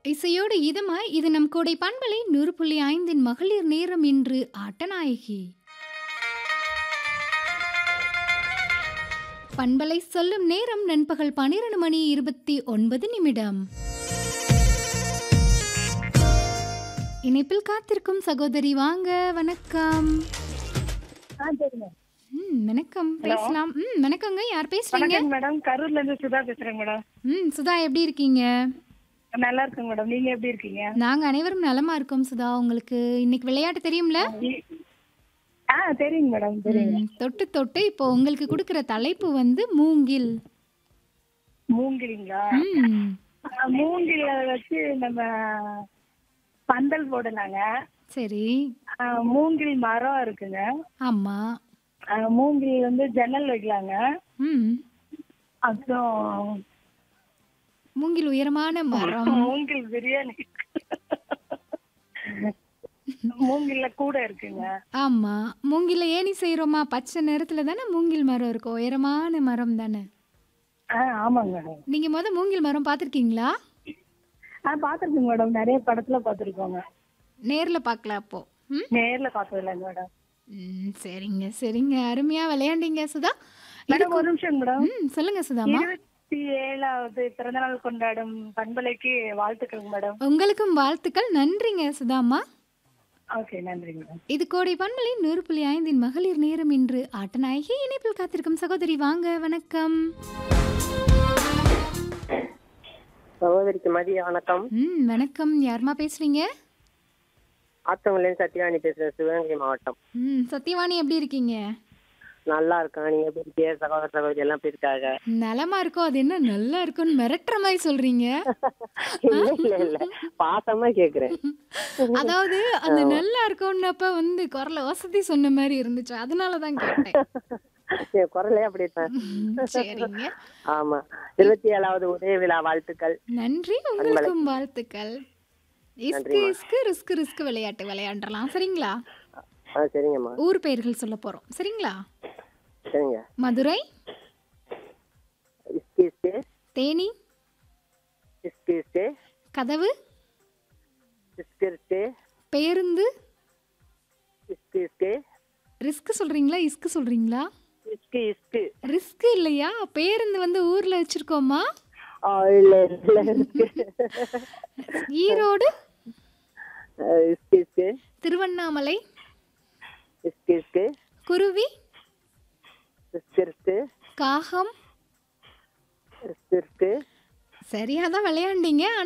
இசையோடு இதமாய் இது நம் கோடை பண்பலை நூறு புள்ளி ஐந்தின் மகளிர் நேரம் இன்று ஆட்டநாயகி பண்பலை சொல்லும் நேரம் நண்பகல் பன்னிரண்டு மணி இருபத்தி ஒன்பது நிமிடம் இணைப்பில் காத்திருக்கும் சகோதரி வாங்க வணக்கம் ஆ சரிங்க ம் வணக்கம் பேசலாம் ம் வணக்கங்க யார் பேசுறீங்க வணக்கம் மேடம் கரூர்ல இருந்து சுதா பேசுறேங்க மேடம் ம் சுதா எப்படி இருக்கீங்க நல்லா இருக்குங்க மேடம் நீங்க எப்படி இருக்கீங்க நாங்க அனைவரும் நலமா இருக்கோம் சுதா உங்களுக்கு இன்னைக்கு விளையாட்டு தெரியும்ல ஆ தெரியுங்க மேடம் தெரியுங்க ம், தொட்டு தொட்டு இப்போ உங்களுக்கு கொடுக்கிற தலைப்பு வந்து மூங்கில் மூங்கிலிங்களா ம் ஆ, மூங்கில வச்சு நம்ம பந்தல் போடலாங்க சரி ஆ, மூங்கில் மரம் இருக்குங்க ஆமா ஆ, மூங்கில் வந்து ஜன்னல் வைக்கலாங்க ம் அப்புறம் மூங்கில் உயரமான மரம் மூங்கில் பிரியாணி மூங்கில்ல கூட இருக்குங்க ஆமா மூங்கில்ல ஏணி செய்றோமா பச்சை நிறத்துல தானே மூங்கில் மரம் இருக்கும் உயரமான மரம் தானே ஆ ஆமாங்க மேடம் நீங்க முத மூங்கில் மரம் பார்த்திருக்கீங்களா ஆ பாத்துருக்கேங்க மேடம் நிறைய படத்துல பாத்துருக்கோங்க நேர்ல பார்க்கல அப்போ ம் நேர்ல பார்த்தது இல்லைங்க மேடம் ம், சரிங்க சரிங்க அருமையா விளையாண்டீங்க சுதா மேடம் ஒரு நிமிஷம் மேடம் ம் சொல்லுங்க சுதாமா இருபத்தி ஏழாவது பிறந்தநாள் கொண்டாடும் பண்பலைக்கு வாழ்த்துக்கள் மேடம் உங்களுக்கும் வாழ்த்துக்கள் நன்றிங்க சுதாமா ஓகே நன்றி மேடம் இது கோடை பண்பலை நூறு புள்ளி ஐந்தின் மகளிர் நேரம் இன்று ஆட்டநாயகி இணைப்பில் காத்திருக்கும் சகோதரி வாங்க வணக்கம் சகோதரிக்கு மதிய வணக்கம் ம் வணக்கம் யாருமா பேசுறீங்க ஆத்தங்குலேருந்து சத்யவாணி பேசுறேன் சிவகங்கை மாவட்டம் ம் சத்யவாணி எப்படி இருக்கீங்க நல்லா இருக்கேன் நீங்க எப்படி இருக்கீங்க சகோதர சகோதரி எல்லாம் எப்படி இருக்காங்க நலமா இருக்கோ அது என்ன நல்லா இருக்கும்னு மிரட்டுற மாதிரி சொல்றீங்க இல்ல இல்ல இல்ல பாசமா கேக்குறேன் அதாவது அந்த நல்லா இருக்கும்னப்ப வந்து குரல வசதி சொன்ன மாதிரி இருந்துச்சு அதனால தான் கேட்டேன் என் குரலே அப்படித்தான் ம், சரிங்க ஆமா இருபத்தி ஏழாவது உதய விழா வாழ்த்துக்கள் நன்றி உங்களுக்கும் வாழ்த்துக்கள் இஸ்கு இஸ்கு ரிஸ்கு ரிஸ்கு விளையாட்டு விளையாண்டலாம் சரிங்களா ஆ சரிங்கம்மா ஊர் பெயர்கள் சொல்ல போறோம் சரிங்களா சரிங்க மதுரை இஸ்கி இஸ்கி தேனி இஸ்கி இஸ்கி கதவு இஸ்கி இஸ்கி பேருந்து இஸ்கி இஸ்கி ரிஸ்க் சொல்றீங்களா இஸ்கு சொல்றீங்களா இஸ்கி இஸ்கி ரிஸ்க் இல்லையா பேருந்து வந்து ஊர்ல வச்சிருக்கோமா ஆ இல்ல இல்ல இஸ்கி ஈரோடு இஸ்கி இஸ்கி திருவண்ணாமலை இஸ்கி இஸ்கி குருவி இஸ்கி இஸ்கி காகம் இஸ்கி இஸ்கி சரியா தான் விளையாண்டீங்க ஆனா